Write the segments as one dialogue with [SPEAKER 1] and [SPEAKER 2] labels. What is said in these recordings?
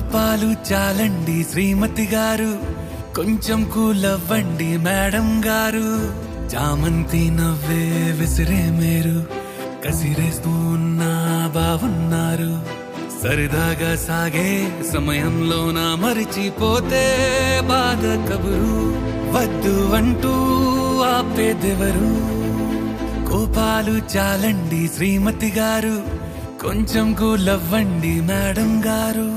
[SPEAKER 1] కోపాలు చాలండి శ్రీమతి గారు కొంచెం కూలవ్వండి మేడం గారు చామంతి నవ్వే విసిరే మేరు కసిరేస్తూ ఉన్నా బాగున్నారు సరదాగా సాగే సమయంలో నా మరిచిపోతే బాధ కబురు వద్దు అంటూ ఆపేదెవరు కోపాలు చాలండి శ్రీమతి గారు కొంచెం కూలవ్వండి మేడం గారు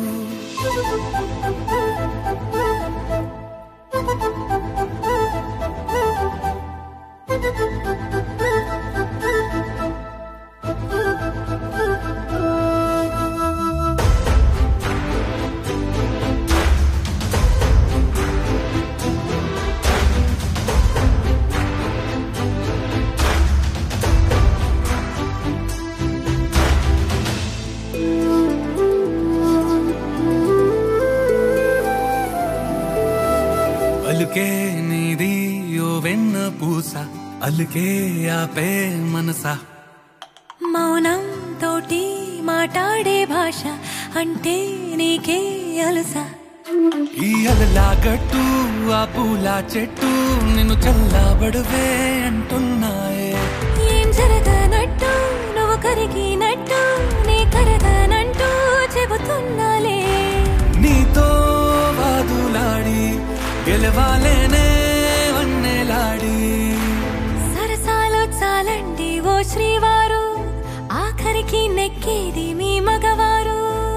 [SPEAKER 1] అలుకే నీది ఓ వెన్న పూస అలుకే ఆపే మనసా
[SPEAKER 2] మౌనం తోటి మాట్లాడే భాష అంటే నీకే అలసా
[SPEAKER 1] ఈ అలలా గట్టు ఆ పూల చెట్టు నిన్ను చల్లబడవే అంటున్నాయే
[SPEAKER 2] ఏం జరగనట్టు నువ్వు కరిగినట్టు నీ కరగనంటూ చెబుతున్నాలే
[SPEAKER 1] నీతో వాదులాడి గెలవాలేనే వన్నెలాడి
[SPEAKER 2] సరసాలు చాలండి ఓ శ్రీవారు ఆఖరికి నెక్కేది మీ మగవారు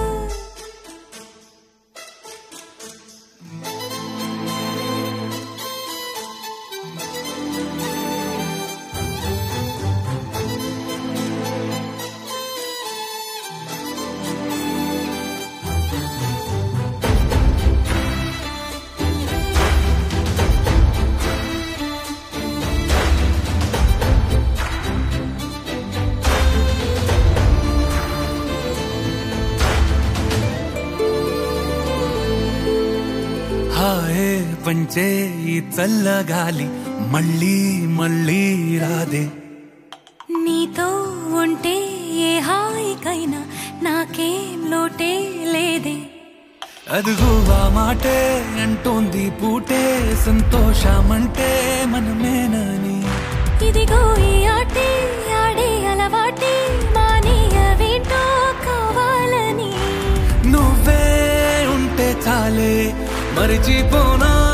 [SPEAKER 1] హాయే పంచే ఈ చల్లగాలి మళ్ళీ మళ్ళీ రాదే
[SPEAKER 2] నీతో ఉంటే ఏ హాయికైనా నాకేం లోటే లేదే
[SPEAKER 1] అదుగు ఆ మాటే అంటోంది పూటే సంతోషమంటే మనమేనని
[SPEAKER 2] ఇదిగో ఈ ఆటే ఆడే అలవాటే మానేయ వేటో కావాలని
[SPEAKER 1] నువ్వే ఉంటే చాలే మరిచిపోనా